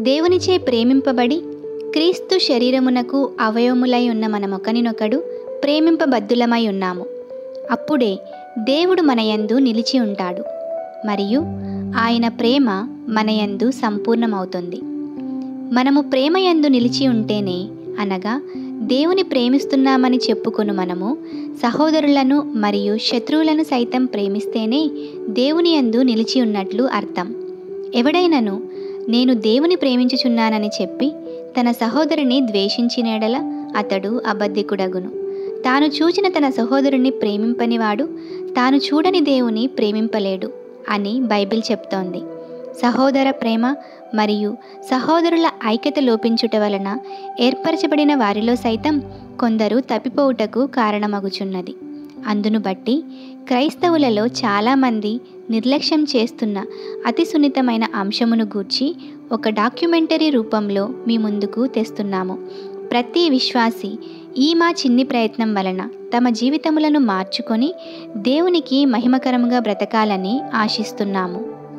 దేవునిచే ప్రేమింపబడి క్రీస్తు శరీరమునకు అవయవములై ఉన్న మనమొకనినొకడు ప్రేమింపబద్దులమై ఉన్నాము అప్పుడే దేవుడు మనయందు నిలిచి ఉంటాడు మరియు ఆయన ప్రేమ మనయందు సంపూర్ణమవుతుంది మనము ప్రేమయందు నిలిచి ఉంటేనే అనగా దేవుని ప్రేమిస్తున్నామని చెప్పుకొను మనము సహోదరులను మరియు శత్రువులను సైతం ప్రేమిస్తేనే దేవుని యందు నిలిచి ఉన్నట్లు అర్థం ఎవడైనను నేను దేవుని ప్రేమించుచున్నానని చెప్పి తన సహోదరుని ద్వేషించినెడల అతడు అబద్ధికుడగును తాను చూచిన తన సహోదరుని ప్రేమింపనివాడు తాను చూడని దేవుని ప్రేమింపలేడు అని బైబిల్ చెప్తోంది సహోదర ప్రేమ మరియు సహోదరుల ఐక్యత లోపించుట వలన ఏర్పరచబడిన వారిలో సైతం కొందరు తప్పిపోవుటకు కారణమగుచున్నది అందును బట్టి క్రైస్తవులలో చాలామంది నిర్లక్ష్యం చేస్తున్న అతి సున్నితమైన అంశమును గూర్చి ఒక డాక్యుమెంటరీ రూపంలో మీ ముందుకు తెస్తున్నాము ప్రతి విశ్వాసి ఈ మా చిన్ని ప్రయత్నం వలన తమ జీవితములను మార్చుకొని దేవునికి మహిమకరముగా బ్రతకాలని ఆశిస్తున్నాము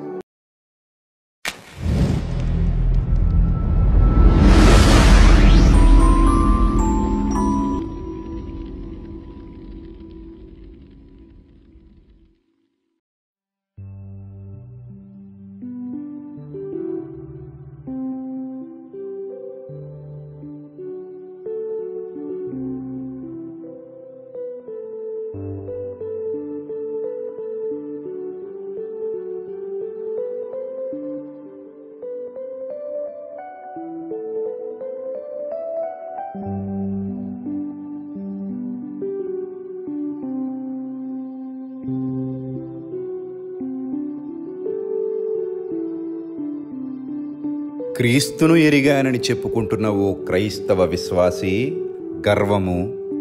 క్రీస్తును ఎరిగానని చెప్పుకుంటున్న ఓ క్రైస్తవ విశ్వాసి గర్వము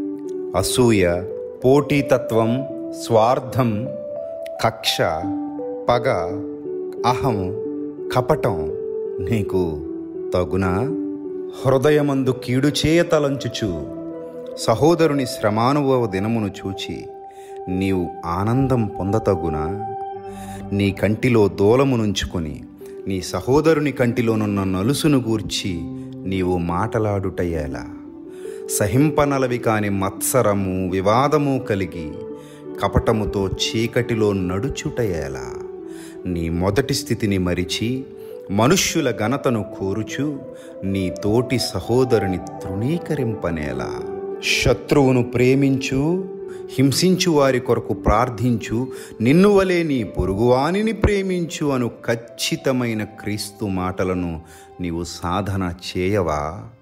అసూయ పోటీతత్వం స్వార్థం కక్ష పగ అహం కపటం నీకు తగునా హృదయమందు కీడు చేయ తలంచుచు సహోదరుని శ్రమానుభవ దినమును చూచి నీవు ఆనందం పొందతగునా నీ కంటిలో దూలమునుంచుకొని నీ సహోదరుని కంటిలోనున్న నలుసును గూర్చి నీవు మాటలాడుటయేలా సహింపనలవి కాని మత్సరము వివాదము కలిగి కపటముతో చీకటిలో నడుచుటయేలా నీ మొదటి స్థితిని మరిచి మనుష్యుల ఘనతను కోరుచు నీ తోటి సహోదరుని తృణీకరింపనేలా శత్రువును ప్రేమించు హింసించు వారి కొరకు ప్రార్థించు నిన్ను వలే నీ పొరుగువానిని ప్రేమించు అను ఖచ్చితమైన క్రీస్తు మాటలను నీవు సాధన చేయవా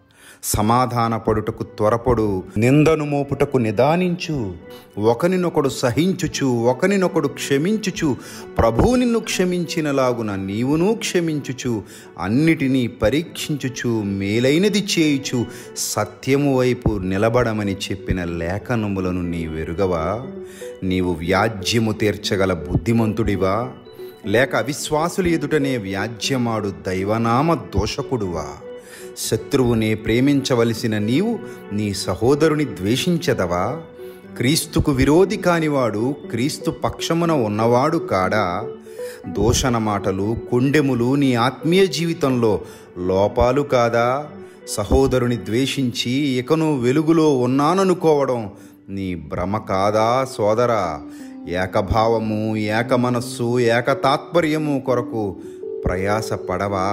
సమాధాన పడుటకు త్వరపడు నిందను మోపుటకు నిదానించు ఒకనినొకడు సహించుచు ఒకనినొకడు క్షమించుచు ప్రభువు నిన్ను క్షమించినలాగున నీవును క్షమించుచు అన్నిటినీ పరీక్షించుచు మేలైనది చేయుచు సత్యము వైపు నిలబడమని చెప్పిన లేఖనములను నీ వెరుగవా నీవు వ్యాజ్యము తీర్చగల బుద్ధిమంతుడివా లేక అవిశ్వాసులు ఎదుటనే వ్యాజ్యమాడు దైవనామ దోషకుడువా శత్రువునే ప్రేమించవలసిన నీవు నీ సహోదరుని ద్వేషించదవా క్రీస్తుకు విరోధి కానివాడు క్రీస్తు పక్షమున ఉన్నవాడు కాడా దూషణ మాటలు కొండెములు నీ ఆత్మీయ జీవితంలో లోపాలు కాదా సహోదరుని ద్వేషించి ఇకను వెలుగులో ఉన్నాననుకోవడం నీ భ్రమ కాదా సోదరా ఏకభావము ఏక మనస్సు ఏక తాత్పర్యము కొరకు ప్రయాసపడవా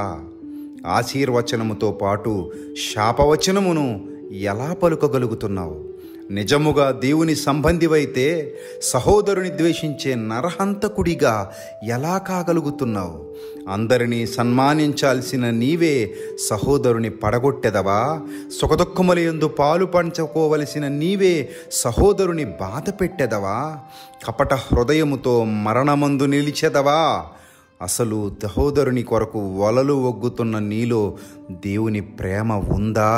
ఆశీర్వచనముతో పాటు శాపవచనమును ఎలా పలుకగలుగుతున్నావు నిజముగా దేవుని సంబంధివైతే సహోదరుని ద్వేషించే నరహంతకుడిగా ఎలా కాగలుగుతున్నావు అందరినీ సన్మానించాల్సిన నీవే సహోదరుని పడగొట్టెదవా సుఖదుఖములయందు పాలు పంచుకోవలసిన నీవే సహోదరుని బాధ పెట్టెదవా కపట హృదయముతో మరణమందు నిలిచెదవా అసలు సహోదరుని కొరకు వలలు ఒగ్గుతున్న నీలో దేవుని ప్రేమ ఉందా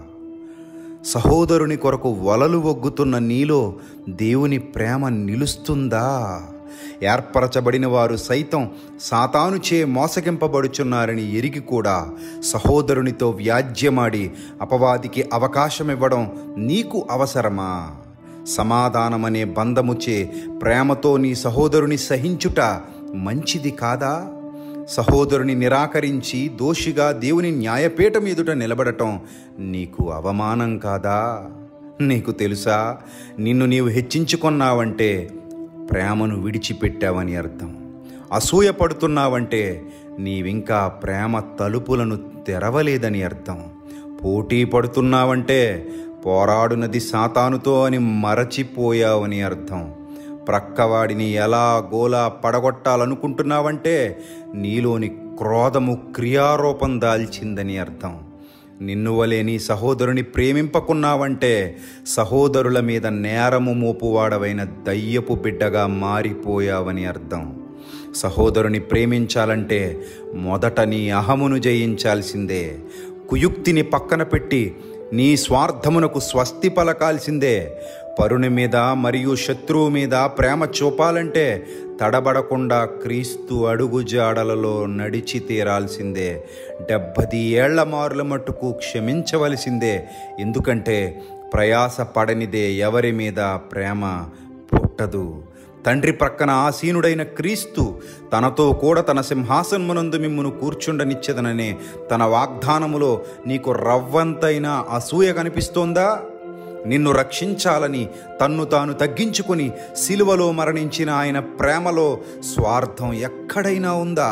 సహోదరుని కొరకు వలలు ఒగ్గుతున్న నీలో దేవుని ప్రేమ నిలుస్తుందా ఏర్పరచబడిన వారు సైతం సాతానుచే మోసగింపబడుచున్నారని ఎరిగి కూడా సహోదరునితో వ్యాజ్యమాడి అపవాదికి అవకాశమివ్వడం నీకు అవసరమా సమాధానమనే బంధముచే ప్రేమతో నీ సహోదరుని సహించుట మంచిది కాదా సహోదరుని నిరాకరించి దోషిగా దేవుని న్యాయపీఠం ఎదుట నిలబడటం నీకు అవమానం కాదా నీకు తెలుసా నిన్ను నీవు హెచ్చించుకున్నావంటే ప్రేమను విడిచిపెట్టావని అర్థం అసూయ పడుతున్నావంటే నీవింకా ప్రేమ తలుపులను తెరవలేదని అర్థం పోటీ పడుతున్నావంటే పోరాడునది సాతానుతో అని మరచిపోయావని అర్థం ప్రక్కవాడిని ఎలా గోలా పడగొట్టాలనుకుంటున్నావంటే నీలోని క్రోధము క్రియారూపం దాల్చిందని అర్థం నిన్ను వలే నీ సహోదరుని ప్రేమింపకున్నావంటే సహోదరుల మీద నేరము మోపువాడవైన దయ్యపు బిడ్డగా మారిపోయావని అర్థం సహోదరుని ప్రేమించాలంటే మొదట నీ అహమును జయించాల్సిందే కుయుక్తిని పక్కన పెట్టి నీ స్వార్థమునకు స్వస్తి పలకాల్సిందే పరుని మీద మరియు శత్రువు మీద ప్రేమ చూపాలంటే తడబడకుండా క్రీస్తు అడుగు జాడలలో నడిచి తీరాల్సిందే డెబ్బది ఏళ్ల మారుల మట్టుకు క్షమించవలసిందే ఎందుకంటే ప్రయాస పడనిదే ఎవరి మీద ప్రేమ పుట్టదు తండ్రి ప్రక్కన ఆసీనుడైన క్రీస్తు తనతో కూడా తన సింహాసనమునందు మిమ్మును కూర్చుండనిచ్చేదననే తన వాగ్దానములో నీకు రవ్వంతైన అసూయ కనిపిస్తోందా నిన్ను రక్షించాలని తన్ను తాను తగ్గించుకుని సిలువలో మరణించిన ఆయన ప్రేమలో స్వార్థం ఎక్కడైనా ఉందా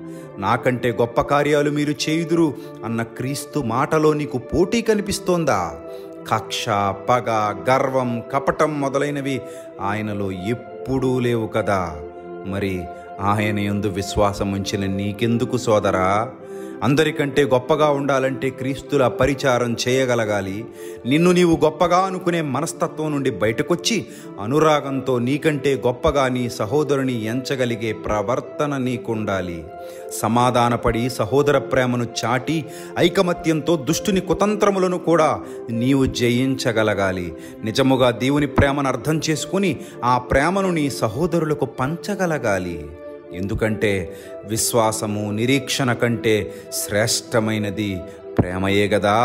నాకంటే గొప్ప కార్యాలు మీరు చేయుదురు అన్న క్రీస్తు మాటలో నీకు పోటీ కనిపిస్తోందా కక్ష పగ గర్వం కపటం మొదలైనవి ఆయనలో ఎప్పుడూ లేవు కదా మరి ఆయన యందు విశ్వాసం ఉంచిన నీకెందుకు సోదరా అందరికంటే గొప్పగా ఉండాలంటే క్రీస్తుల పరిచారం చేయగలగాలి నిన్ను నీవు గొప్పగా అనుకునే మనస్తత్వం నుండి బయటకొచ్చి అనురాగంతో నీకంటే గొప్పగా నీ సహోదరుని ఎంచగలిగే ప్రవర్తన నీకుండాలి సమాధానపడి సహోదర ప్రేమను చాటి ఐకమత్యంతో దుష్టుని కుతంత్రములను కూడా నీవు జయించగలగాలి నిజముగా దేవుని ప్రేమను అర్థం చేసుకుని ఆ ప్రేమను నీ సహోదరులకు పంచగలగాలి ఎందుకంటే విశ్వాసము నిరీక్షణ కంటే శ్రేష్టమైనది ప్రేమయే గదా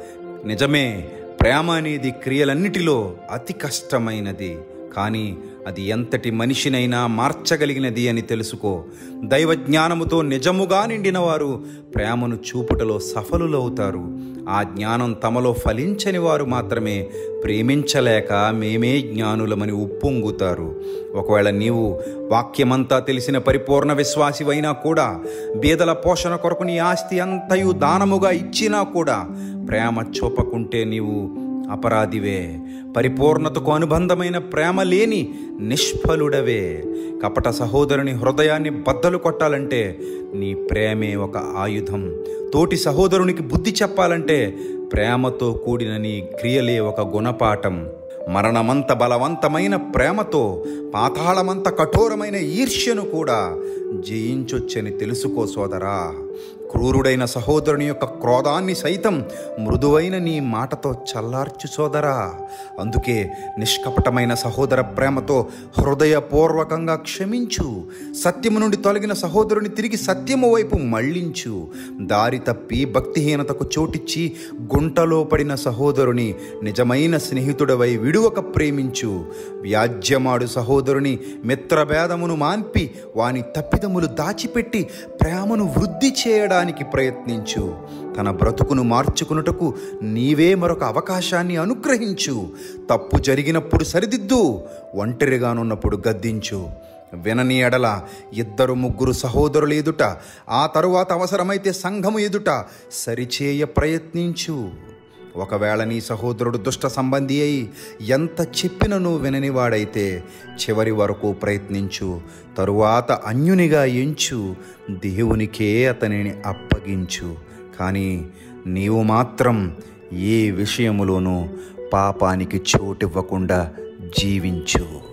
నిజమే ప్రేమ అనేది క్రియలన్నిటిలో అతి కష్టమైనది కానీ అది ఎంతటి మనిషినైనా మార్చగలిగినది అని తెలుసుకో దైవ జ్ఞానముతో నిజముగా నిండిన వారు ప్రేమను చూపుటలో సఫలులవుతారు ఆ జ్ఞానం తమలో ఫలించని వారు మాత్రమే ప్రేమించలేక మేమే జ్ఞానులమని ఉప్పొంగుతారు ఒకవేళ నీవు వాక్యమంతా తెలిసిన పరిపూర్ణ విశ్వాసివైనా కూడా బీదల పోషణ కొరకు నీ ఆస్తి అంతయు దానముగా ఇచ్చినా కూడా ప్రేమ చూపకుంటే నీవు అపరాధివే పరిపూర్ణతకు అనుబంధమైన ప్రేమ లేని నిష్ఫలుడవే కపట సహోదరుని హృదయాన్ని బద్దలు కొట్టాలంటే నీ ప్రేమే ఒక ఆయుధం తోటి సహోదరునికి బుద్ధి చెప్పాలంటే ప్రేమతో కూడిన నీ క్రియలే ఒక గుణపాఠం మరణమంత బలవంతమైన ప్రేమతో పాతాళమంత కఠోరమైన ఈర్ష్యను కూడా జయించొచ్చని తెలుసుకో సోదరా క్రూరుడైన సహోదరుని యొక్క క్రోధాన్ని సైతం మృదువైన నీ మాటతో చల్లార్చు సోదరా అందుకే నిష్కపటమైన సహోదర ప్రేమతో హృదయపూర్వకంగా క్షమించు సత్యము నుండి తొలగిన సహోదరుని తిరిగి సత్యము వైపు మళ్ళించు దారి తప్పి భక్తిహీనతకు చోటిచ్చి గుంటలో పడిన సహోదరుని నిజమైన స్నేహితుడవై విడువక ప్రేమించు వ్యాజ్యమాడు సహోదరుని మిత్రభేదమును మాన్పి వాని తప్పిదములు దాచిపెట్టి ప్రేమను వృద్ధి చేయడానికి ప్రయత్నించు తన బ్రతుకును మార్చుకున్నటకు నీవే మరొక అవకాశాన్ని అనుగ్రహించు తప్పు జరిగినప్పుడు సరిదిద్దు ఒంటరిగానున్నప్పుడు గద్దించు వినని ఎడల ఇద్దరు ముగ్గురు సహోదరులు ఎదుట ఆ తరువాత అవసరమైతే సంఘము ఎదుట సరిచేయ ప్రయత్నించు ఒకవేళ నీ సహోదరుడు దుష్ట సంబంధి అయి ఎంత చెప్పినను విననివాడైతే చివరి వరకు ప్రయత్నించు తరువాత అన్యునిగా ఎంచు దేవునికే అతనిని అప్పగించు కానీ నీవు మాత్రం ఏ విషయములోనూ పాపానికి చోటివ్వకుండా జీవించు